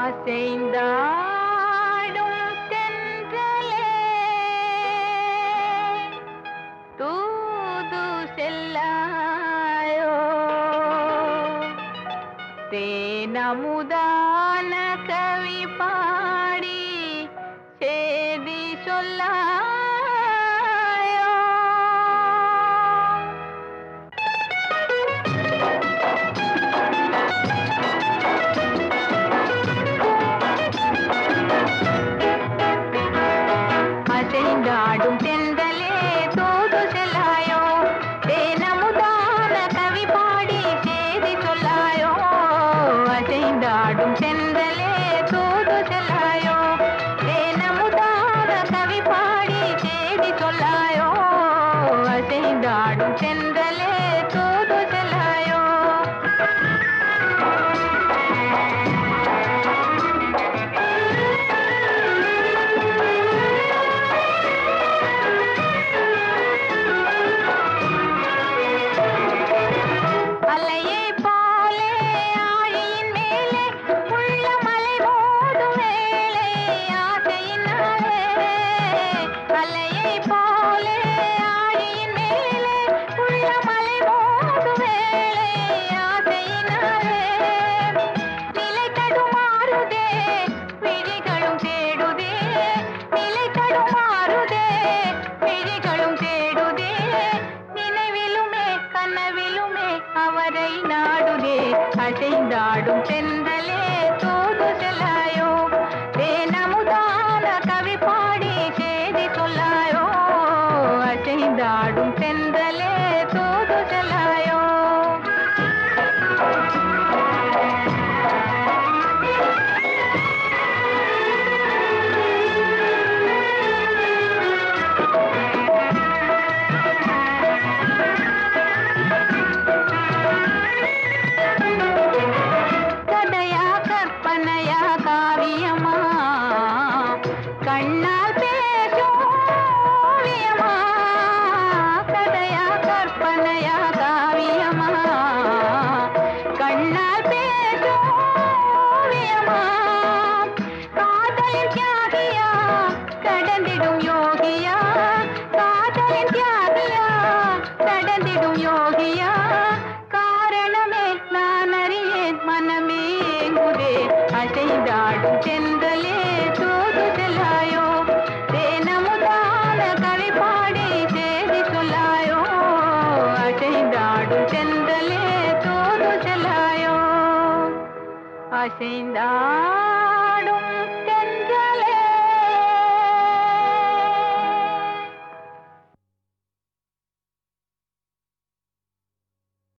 அசைந்தாடும் தென்றலே தூது செல்லாயோ தேனமுதான கவி பாடி சேதி சொல்லாயோ அசைந்தாடும் தென்றலே தூது செல்லாயோ தேனமுதான கவி பாடி சேதி சொல்லாயோ அசைந்தாடும் தென்றலே தூது செல்லாயோ தேனமுதான கவி பாடி சேதி சொல்லாயோ அசைந்தாடும் தென்றலே தூது செல்லாயோ அலையை போலே ஆழியின் மேலே உள்ள மலை மோதும் வேளை ஆசையினாலே அலையை போலே ஆழியின் மேலே உள்ள மலை மோதும் வேளை ஆசையினாலே நிலை தடுமாறுதே விழிகளும் தேடுதே நிலை தடுமாறுதே விழிகளும் தேடுதே நினைவிலுமே கனவிலுமே அவரை நாடுதே அசைந்தாடும் செந்தலே தூது செல்லாயோ தேனமுதான கவி பாடி சேதி சொல்லாயோ அசைந்தாடும் செந்தலே தூது செல்லாயோ கதையா கற்பனையா காவியமா கண்ணால் பேசும் ஓவியமா கதையா கற்பனையா காவியமா கண்ணால் பேசும் ஓவியமா காதலின் தியாகியா கடந்திடும் யோகியா காதலின் தியாகியா கடந்திடும் யோகியா காரணமே நான் அறியேன் மனமே ஏங்குதே அசைந்தாடும் சென்றலே தூது செல்லாயோ தேனமுதான கவி பாடி சேதி சொல்லாயோ அசைந்தாடும் சென்றலே தூது செல்லாயோ அசைந்தாடும்